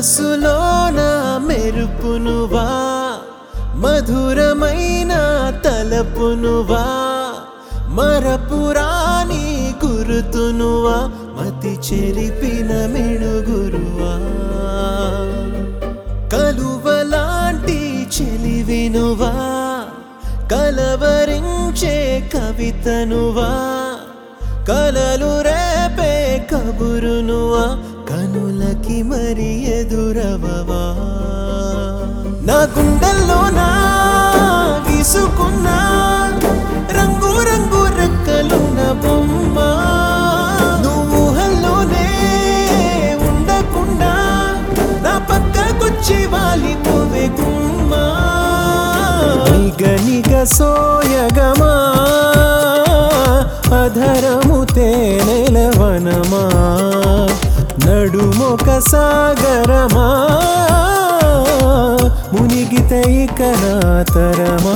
మనసులోన మెరుపునువా మధురమైన తలపునువా మరపురాని గురుతునువా మతి చెరిపిన మెణుగురువా కలువలాంటి చెలివినువా కలవరించే కవితనువా కలలు రేపే కబురునువా కనులకి మరి ఎదురవవా నా గుండెల్లో నా గీసుకున్నా రంగు రంగు రెక్కలున్న బొమ్మ నువ్వు హల్లోనే ఉండకుండా నా పక్కకొచ్చి వాలిపోవే గుమ్మా నిగ నిగ సోయగమా అధరము తేనెలవనమా నడుమొక సాగరమా మునిగితే ఇక నా తరమా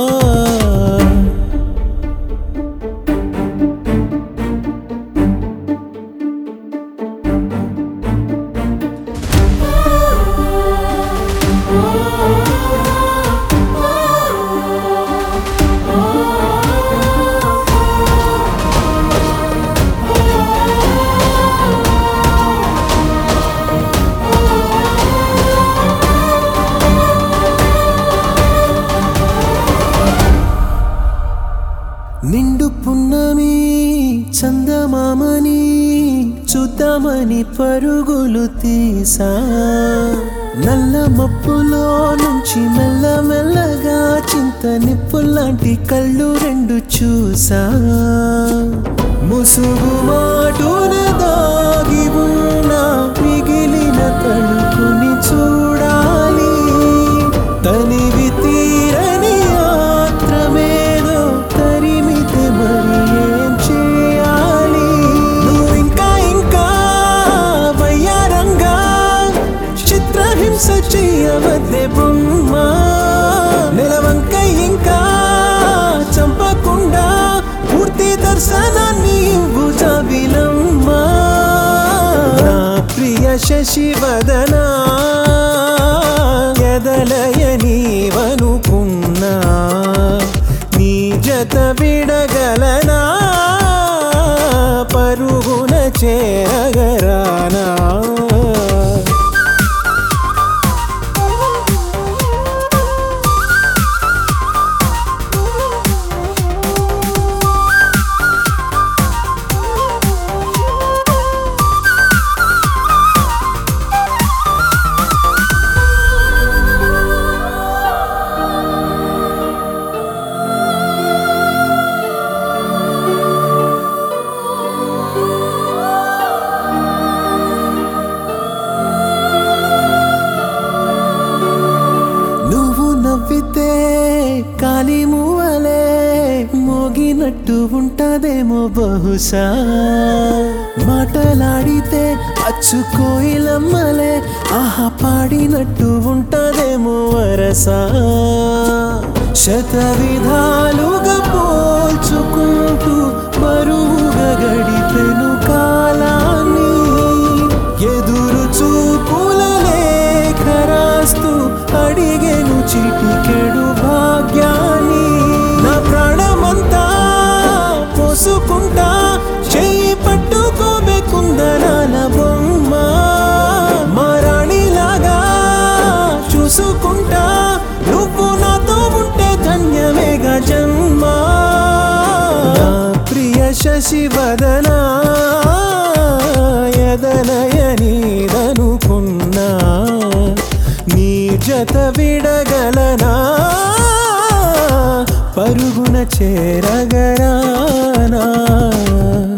నిండు పున్నమి చందమామని చూద్దామని పరుగులు తీసా నల్ల మప్పులో నుంచి మెల్ల మెల్లగా చింత నిప్పులాంటి కళ్ళు రెండు చూసా ముసుగు మాటున దాగి ఉన్న మిగిలిన తడుకుని చూడాలి తనివి తీరని యాత్రమేదో తరిమితే మరి ఏం చేయాలి నువ్వు ఇంకా ఇంకా వయ్యారంగా చిత్రహింస చెయ్యవద్దే బొమ్మ నిలవంక ఇంకా చంపకుండా పూర్తి దర్శనాన్ని భుజవిలమ్మా నా ప్రియ శశివదనా ఎదలయ నీవనుకున్నా నీ జత విడగలనా పరుగున చేరగరానా నువ్వు నవ్వితే కాలి మూవలే మోగినట్టు ఉంటదేమో బహుశా మాటలాడితే అచ్చు కోయిలమ్మలే ఆహా పాడినట్టు ఉంటదేమో వరసా శత విధాలుగా పోల్చుకుంటూ బరువుగా గడిపెను కాలాన్ని ఎదురు చూపుల లేఖ రాస్తూ అడిగెను చిటికెడు భాగ్యాన్ని నా ప్రాణమంతా పోసుకుంటా చెయ్యి పట్టుకోబేకుందనాల బొమ్మ మరాణిలాగా చూసుకుంటా నువ్వు నాతో ఉంటే ధన్యమేగా జన్మ నా ప్రియ శశివదనా ఎదలయ నీదనుకున్నా నీ జత విడగలనా పరుగున చేరగరానా